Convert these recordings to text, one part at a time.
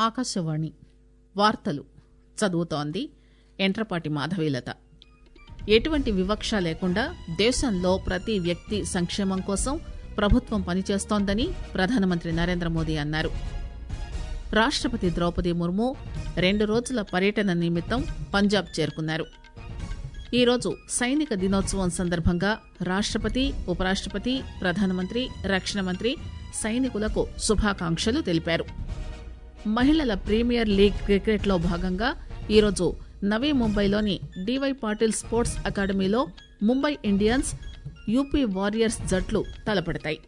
ఆకాశవాణి వార్తలు చదువుతోంది ఎంట్రపాటి మాధవీలత ఎటువంటి వివక్ష లేకుండా దేశంలో ప్రతి వ్యక్తి సంక్షేమం కోసం ప్రభుత్వం పనిచేస్తోందని ప్రధానమంత్రి నరేంద్ర మోదీ అన్నారు రాష్టపతి ద్రౌపది ముర్ము రెండు రోజుల పర్యటన నిమిత్తం పంజాబ్ చేరుకున్నారు ఈరోజు సైనిక దినోత్సవం సందర్భంగా రాష్టపతి ఉపరాష్టపతి ప్రధానమంత్రి రక్షణ మంత్రి సైనికులకు శుభాకాంక్షలు తెలిపారు మహిళల ప్రీమియర్ లీగ్ క్రికెట్లో భాగంగా ఈరోజు నవీ ముంబైలోని డివై పాటిల్ స్పోర్ట్స్ అకాడమీలో ముంబై ఇండియన్స్ యూపీ వారియర్స్ జట్లు తలపడతాయి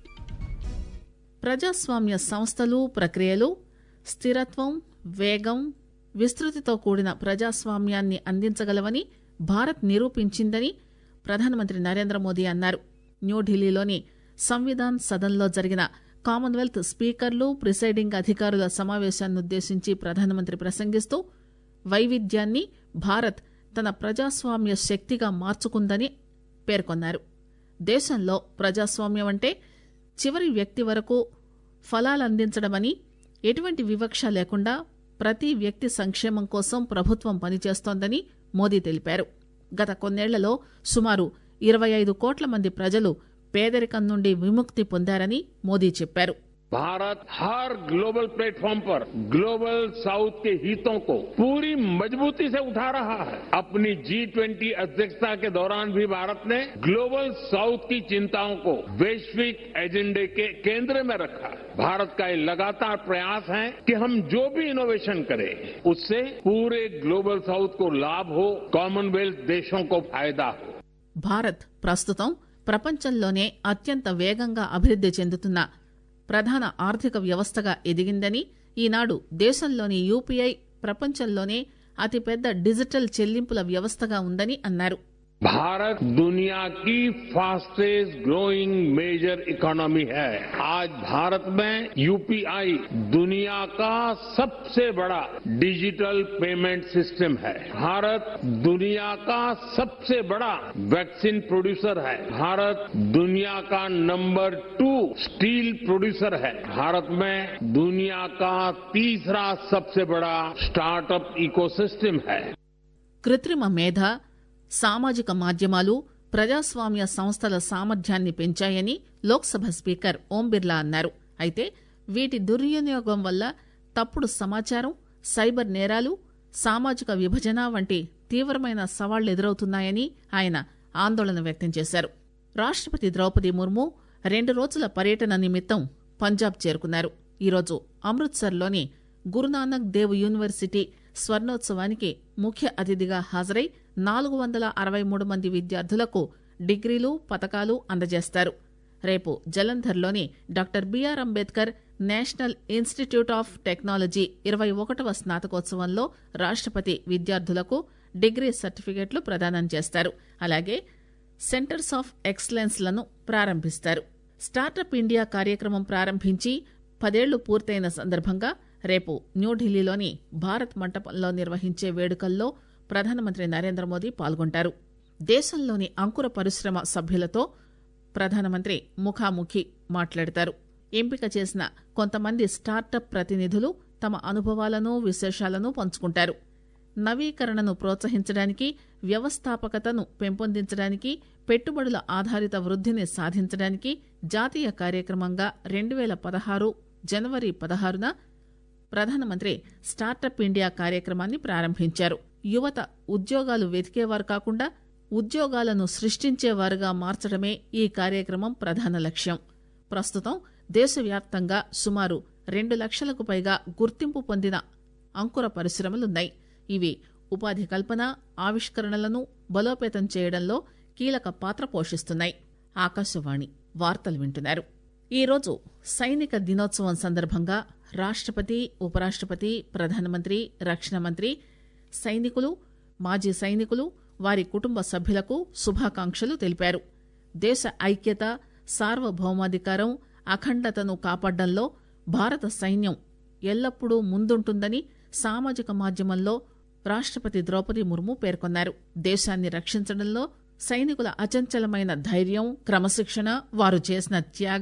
ప్రజాస్వామ్య సంస్థలు ప్రక్రియలు స్థిరత్వం వేగం విస్తృతితో కూడిన ప్రజాస్వామ్యాన్ని అందించగలవని భారత్ నిరూపించిందని ప్రధానమంత్రి నరేంద్ర మోదీ అన్నారు న్యూఢిల్లీలోని సంవిధాన్ సదన్లో జరిగిన కామన్వెల్త్ స్పీకర్లు ప్రిసైడింగ్ అధికారుల సమావేశాన్నుద్దేశించి ప్రధానమంత్రి ప్రసంగిస్తూ వైవిధ్యాన్ని భారత్ తన ప్రజాస్వామ్య శక్తిగా మార్చుకుందని పేర్కొన్నారు దేశంలో ప్రజాస్వామ్యం అంటే చివరి వ్యక్తి వరకు ఫలాలందించడమని ఎటువంటి వివక్ష లేకుండా ప్రతి వ్యక్తి సంక్షేమం కోసం ప్రభుత్వం పనిచేస్తోందని మోదీ తెలిపారు గత కొన్నేళ్లలో సుమారు ఇరవై ఐదు కోట్ల మంది ప్రజలు పేదరికం నుండి విముక్తి పొందారని మోదీ చెప్పారు भारत हर ग्लोबल प्लेटफॉर्म पर ग्लोबल साउथ के हितों को पूरी मजबूती से उठा रहा है अपनी जी ट्वेंटी अध्यक्षता के दौरान भी भारत ने ग्लोबल साउथ की चिंताओं को वैश्विक एजेंडे के केंद्र में रखा है भारत का ये लगातार प्रयास है कि हम जो भी इनोवेशन करें उससे पूरे ग्लोबल साउथ को लाभ हो कॉमनवेल्थ देशों को फायदा हो భారత్ ప్రస్తుతం ప్రపంచంలోనే అత్యంత వేగంగా అభివృద్ది చెందుతున్న ప్రధాన ఆర్థిక వ్యవస్థగా ఎదిగిందని ఈనాడు దేశంలోని యూపీఐ ప్రపంచంలోనే అతిపెద్ద డిజిటల్ చెల్లింపుల వ్యవస్థగా ఉందని అన్నారు भारत दुनिया की फास्टेस्ट ग्रोइंग मेजर इकोनॉमी है आज भारत में यूपीआई दुनिया का सबसे बड़ा डिजिटल पेमेंट सिस्टम है भारत दुनिया का सबसे बड़ा वैक्सीन प्रोड्यूसर है भारत दुनिया का नंबर टू स्टील प्रोड्यूसर है भारत में दुनिया का तीसरा सबसे बड़ा स्टार्टअप इकोसिस्टम है కృత్రిమ మేధ సామాజిక మాధ్యమాలు ప్రజాస్వామ్య సంస్థల సామర్థ్యాన్ని పెంచాయని లోక్సభ స్పీకర్ ఓం బిర్లా అన్నారు అయితే వీటి దుర్వినియోగం వల్ల తప్పుడు సమాచారం సైబర్ నేరాలు సామాజిక విభజన వంటి తీవ్రమైన సవాళ్లు ఎదురవుతున్నాయని ఆయన ఆందోళన వ్యక్తం చేశారు రాష్టపతి ద్రౌపది ముర్ము రెండు రోజుల పర్యటన నిమిత్తం పంజాబ్ చేరుకున్నారు ఈరోజు అమృత్సర్లోని గురునానక్ దేవ్ యూనివర్సిటీ స్వర్ణోత్సవానికి ముఖ్య అతిథిగా హాజరై నాలుగు వందల అరవై మూడు మంది విద్యార్థులకు డిగ్రీలు పతకాలు అందజేస్తారు రేపు జలంధర్లోని doctor B R Ambedkar national institute of technology ఇరవై ఒకటవ స్నాతకోత్సవంలో రాష్టపతి విద్యార్థులకు డిగ్రీ సర్టిఫికెట్లు ప్రదానం చేస్తారు అలాగే సెంటర్స్ ఆఫ్ ఎక్సలెన్స్ లను ప్రారంభిస్తారు స్టార్టప్ ఇండియా కార్యక్రమం ప్రారంభించి పదేళ్లు పూర్తయిన సందర్భంగా రేపు న్యూఢిల్లీలోని భారత్ మంటపంలో నిర్వహించే వేడుకల్లో ప్రధానమంత్రి నరేంద్ర మోదీ పాల్గొంటారు దేశంలోని అంకుర పరిశ్రమ సభ్యులతో ప్రధానమంత్రి ముఖాముఖి మాట్లాడతారు ఎంపిక చేసిన కొంతమంది స్టార్టప్ ప్రతినిధులు తమ అనుభవాలను విశేషాలను పంచుకుంటారు నవీకరణను ప్రోత్సహించడానికి వ్యవస్థాపకతను పెంపొందించడానికి పెట్టుబడుల ఆధారిత వృద్ధిని సాధించడానికి జాతీయ కార్యక్రమంగా రెండు వేల పదహారు జనవరి పదహారున ప్రధానమంత్రి స్టార్టప్ ఇండియా కార్యక్రమాన్ని ప్రారంభించారు యువత ఉద్యోగాలు వెతికేవారు కాకుండా ఉద్యోగాలను సృష్టించేవారుగా మార్చడమే ఈ కార్యక్రమం ప్రధాన లక్ష్యం ప్రస్తుతం దేశవ్యాప్తంగా సుమారు రెండు లక్షలకు పైగా గుర్తింపు పొందిన అంకుర పరిశ్రమలున్నాయి ఇవి ఉపాధి కల్పన ఆవిష్కరణలను బలోపేతం చేయడంలో కీలక పాత్ర పోషిస్తున్నాయి ఆకాశవాణి వార్తలు వింటున్నారు ఈరోజు సైనిక దినోత్సవం సందర్భంగా రాష్టపతి ఉపరాష్టపతి ప్రధానమంత్రి రక్షణ మంత్రి సైనికులు మాజీ సైనికులు వారి కుటుంబ సభ్యులకు శుభాకాంక్షలు తెలిపారు దేశ ఐక్యత సార్వభౌమాధికారం అఖండతను కాపాడడంలో భారత సైన్యం ఎల్లప్పుడూ ముందుంటుందని సామాజిక మాధ్యమంలో రాష్టపతి ద్రౌపది ముర్ము పేర్కొన్నారు దేశాన్ని రక్షించడంలో సైనికుల అచంచలమైన ధైర్యం క్రమశిక్షణ వారు చేసిన త్యాగం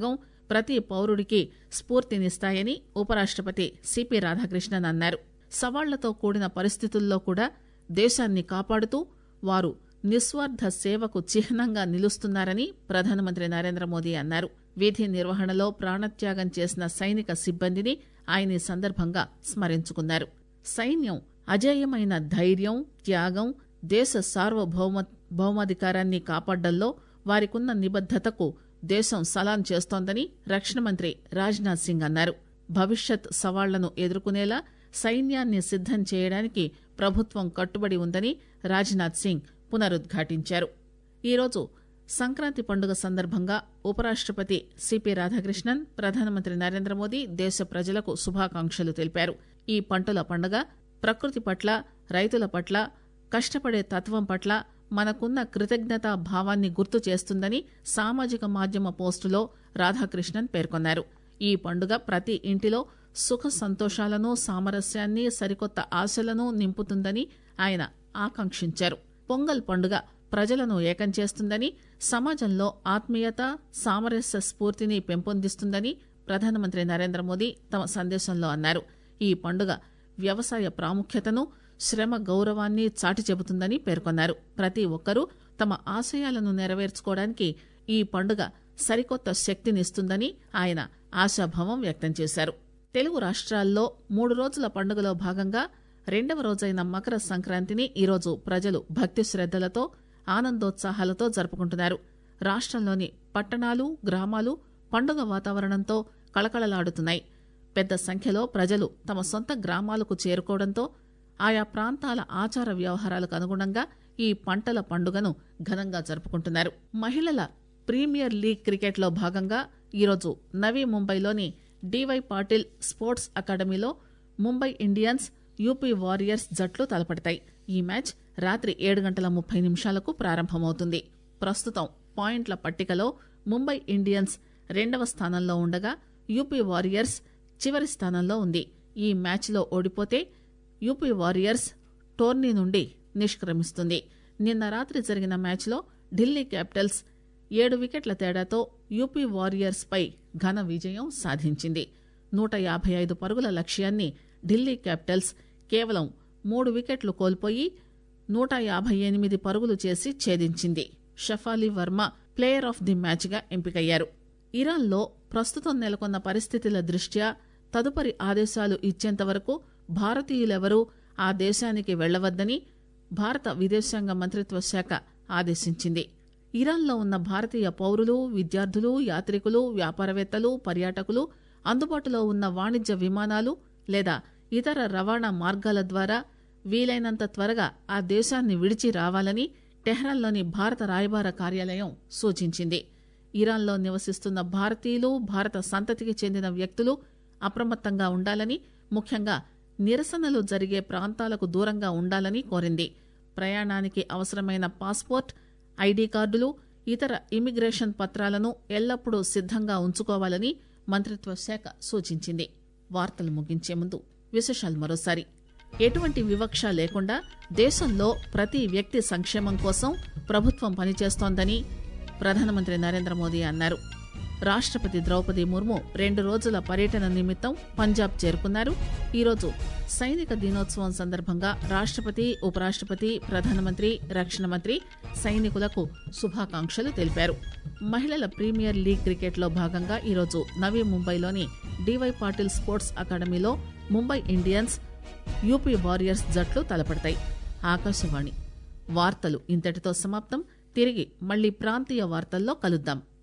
ప్రతి పౌరుడికి స్ఫూర్తినిస్తాయని ఉపరాష్టపతి సిపి రాధాకృష్ణన్ అన్నారు సవాళ్లతో కూడిన పరిస్థితుల్లో కూడా దేశాన్ని కాపాడుతూ వారు నిస్వార్థ సేవకు చిహ్నంగా నిలుస్తున్నారని ప్రధానమంత్రి నరేంద్ర మోదీ అన్నారు విధి నిర్వహణలో ప్రాణత్యాగం చేసిన సైనిక సిబ్బందిని ఆయన ఈ సందర్భంగా స్మరించుకున్నారు సైన్యం అజేయమైన ధైర్యం త్యాగం దేశ సార్వభౌమ భౌమాధికారాన్ని కాపాడడంలో వారికున్న నిబద్దతకు దేశం సలాం చేస్తోందని రక్షణ మంత్రి రాజ్నాథ్ సింగ్ అన్నారు భవిష్యత్ సవాళ్లను ఎదుర్కొనేలా సైన్యాన్ని సిద్దం చేయడానికి ప్రభుత్వం కట్టుబడి ఉందని రాజ్నాథ్ సింగ్ పునరుద్ఘాటించారు ఈరోజు సంక్రాంతి పండుగ సందర్భంగా ఉపరాష్టపతి సిపి రాధాకృష్ణన్ ప్రధానమంత్రి నరేంద్ర మోదీ దేశ ప్రజలకు శుభాకాంక్షలు తెలిపారు ఈ పంటల పండుగ ప్రకృతి పట్ల రైతుల పట్ల కష్టపడే తత్వం పట్ల మనకున్న కృతజ్ఞతా భావాన్ని గుర్తు చేస్తుందని సామాజిక మాధ్యమ పోస్టులో రాధాకృష్ణన్ పేర్కొన్నారు ఈ పండుగ ప్రతి ఇంటిలో సుఖ సంతోషాలను సామరస్యాన్ని సరికొత్త ఆశలను నింపుతుందని ఆయన ఆకాంక్షించారు పొంగల్ పండుగ ప్రజలను ఏకం చేస్తుందని సమాజంలో ఆత్మీయత సామరస్య స్ఫూర్తిని పెంపొందిస్తుందని ప్రధానమంత్రి నరేంద్ర మోదీ తమ సందేశంలో అన్నారు ఈ పండుగ వ్యవసాయ ప్రాముఖ్యతను శ్రమ గౌరవాన్ని చాటి చెబుతుందని పేర్కొన్నారు ప్రతి ఒక్కరూ తమ ఆశయాలను నెరవేర్చుకోవడానికి ఈ పండుగ సరికొత్త శక్తినిస్తుందని ఆయన ఆశాభావం వ్యక్తం చేశారు తెలుగు రాష్ట్రాల్లో మూడు రోజుల పండుగలో భాగంగా రెండవ రోజైన మకర సంక్రాంతిని ఈరోజు ప్రజలు భక్తి శ్రద్దలతో ఆనందోత్సాహాలతో జరుపుకుంటున్నారు రాష్టంలోని పట్టణాలు గ్రామాలు పండుగ వాతావరణంతో కళకళలాడుతున్నాయి పెద్ద సంఖ్యలో ప్రజలు తమ సొంత గ్రామాలకు చేరుకోవడంతో ఆయా ప్రాంతాల ఆచార వ్యవహారాలకు అనుగుణంగా ఈ పంటల పండుగను ఘనంగా జరుపుకుంటున్నారు మహిళల ప్రీమియర్ లీగ్ క్రికెట్లో భాగంగా ఈరోజు నవీ ముంబైలోని డివై పాటిల్ స్పోర్ట్స్ అకాడమీలో ముంబై ఇండియన్స్ యూపీ వారియర్స్ జట్లు తలపడతాయి ఈ మ్యాచ్ రాత్రి ఏడు గంటల ముప్పై నిమిషాలకు ప్రారంభమవుతుంది ప్రస్తుతం పాయింట్ల పట్టికలో ముంబై ఇండియన్స్ రెండవ స్థానంలో ఉండగా యూపీ వారియర్స్ చివరి స్థానంలో ఉంది ఈ మ్యాచ్లో ఓడిపోతే యూపీ వారియర్స్ టోర్నీ నుండి నిష్క్రమిస్తుంది నిన్న రాత్రి జరిగిన మ్యాచ్లో ఢిల్లీ క్యాపిటల్స్ ఏడు వికెట్ల తేడాతో యూపీ వారియర్స్ పై ఘన విజయం సాధించింది నూట యాభై ఐదు పరుగుల లక్ష్యాన్ని ఢిల్లీ క్యాపిటల్స్ కేవలం మూడు వికెట్లు కోల్పోయి నూట యాభై ఎనిమిది పరుగులు చేసి ఛేదించింది Shafali Verma player of the match గా ఎంపికయ్యారు ఇరాన్లో ప్రస్తుతం నెలకొన్న పరిస్థితుల దృష్ట్యా తదుపరి ఆదేశాలు ఇచ్చేంత వరకు భారతీయులెవరూ ఆ దేశానికి వెళ్లవద్దని భారత విదేశాంగ మంత్రిత్వ శాఖ ఆదేశించింది ఇరాన్లో ఉన్న భారతీయ పౌరులు విద్యార్థులు యాత్రికులు వ్యాపారవేత్తలు పర్యాటకులు అందుబాటులో ఉన్న వాణిజ్య విమానాలు లేదా ఇతర రవాణా మార్గాల ద్వారా వీలైనంత త్వరగా ఆ దేశాన్ని విడిచి రావాలని టెహ్రాన్లోని భారత రాయబార కార్యాలయం సూచించింది ఇరాన్లో నివసిస్తున్న భారతీయులు భారత సంతతికి చెందిన వ్యక్తులు అప్రమత్తంగా ఉండాలని ముఖ్యంగా నిరసనలు జరిగే ప్రాంతాలకు దూరంగా ఉండాలని కోరింది ప్రయాణానికి అవసరమైన పాస్పోర్ట్ ఐడీ కార్డులు ఇతర ఇమిగ్రేషన్ పత్రాలను ఎల్లప్పుడూ సిద్దంగా ఉంచుకోవాలని మంత్రిత్వ శాఖ సూచించింది వార్తలు ముగించే ముందు విశేషాలు మరోసారి ఎటువంటి వివక్ష లేకుండా దేశంలో ప్రతి వ్యక్తి సంక్షేమం కోసం ప్రభుత్వం పనిచేస్తోందని ప్రధానమంత్రి నరేంద్ర మోదీ అన్నారు రాష్టపతి ద్రౌపది ముర్ము రెండు రోజుల పర్యటన నిమిత్తం పంజాబ్ చేరుకున్నారు ఈరోజు సైనిక దినోత్సవం సందర్భంగా రాష్టపతి ఉపరాష్టపతి ప్రధానమంత్రి రక్షణ మంత్రి సైనికులకు శుభాకాంక్షలు తెలిపారు మహిళల ప్రీమియర్ లీగ్ క్రికెట్లో భాగంగా ఈరోజు నవీ ముంబైలోని డివై పాటిల్ స్పోర్ట్స్ అకాడమీలో ముంబై ఇండియన్స్ యూపీ వారియర్స్ జట్లు తలపడతాయి ఆకాశవాణి వార్తలు ఇంతటితో సమాప్తం తిరిగి మళ్లీ ప్రాంతీయ వార్తల్లో కలుద్దాం